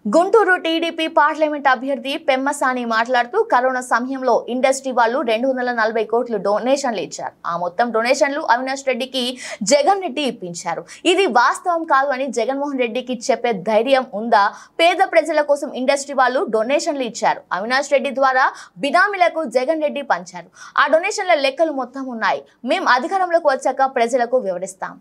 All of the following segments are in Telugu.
గుంటూరు టీడీపీ పార్లమెంట్ అభ్యర్థి పెమ్మసాని మాట్లాడుతూ కరోనా సమయంలో ఇండస్ట్రీ వాళ్ళు రెండు వందల నలభై కోట్లు డొనేషన్లు ఇచ్చారు ఆ మొత్తం డొనేషన్లు అవినాష్ రెడ్డికి జగన్ రెడ్డి ఇప్పించారు ఇది వాస్తవం కాదు అని జగన్మోహన్ రెడ్డికి చెప్పే ధైర్యం ఉందా పేద ప్రజల కోసం ఇండస్ట్రీ వాళ్ళు డొనేషన్లు ఇచ్చారు అవినాష్ రెడ్డి ద్వారా బినామీలకు జగన్ రెడ్డి పంచారు ఆ డొనేషన్ల లెక్కలు మొత్తం ఉన్నాయి మేం అధికారంలోకి వచ్చాక ప్రజలకు వివరిస్తాం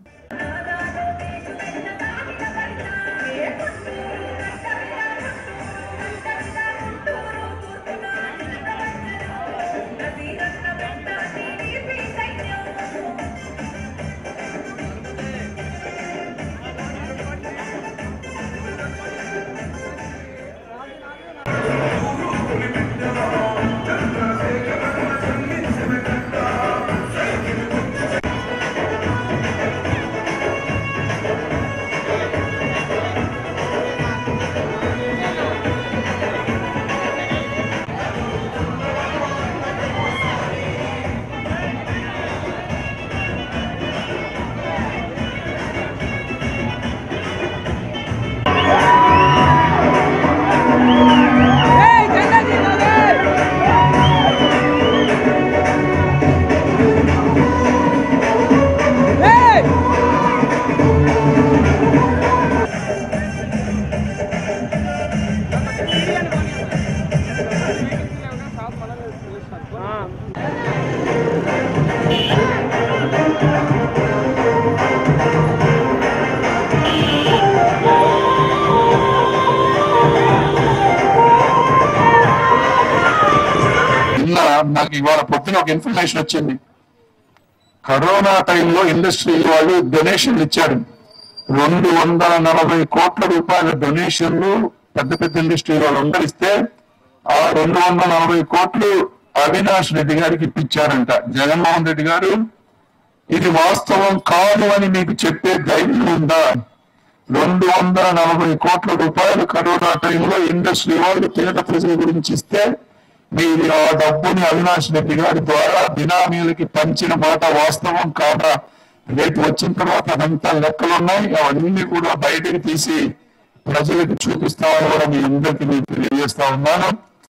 Hey, jangan tinggalin! Hey! నిన్న నాకు ఇవాళ పొద్దున ఒక ఇన్ఫర్మేషన్ వచ్చింది కరోనా టైంలో ఇండస్ట్రీ వాళ్ళు డొనేషన్లు ఇచ్చారు రెండు వందల నలభై కోట్ల రూపాయల డొనేషన్లు పెద్ద పెద్ద ఇండస్ట్రీ వాళ్ళు అందరు ఇస్తే ఆ రెండు వందల నలభై కోట్లు అవినాష్ రెడ్డి గారికి ఇప్పించారంట జగన్మోహన్ రెడ్డి గారు ఇది వాస్తవం కాదు అని మీకు చెప్పే ధైర్యం ఉందా రెండు వందల నలభై కోట్ల రూపాయలు కరోనా టైంలో ఇండస్ట్రీ వాళ్ళు పేద ప్రజల గురించి ఇస్తే మీరు ఆ డబ్బుని అవినాష్ రెడ్డి గారి ద్వారా బినామీలకి పంచిన మాట వాస్తవం కాదా రేపు వచ్చిన తర్వాత అదంతా లెక్కలు ఉన్నాయి అవన్నీ కూడా బయటకు తీసి ప్రజలకు చూపిస్తామని కూడా మీ అందరికీ నేను తెలియజేస్తా ఉన్నాను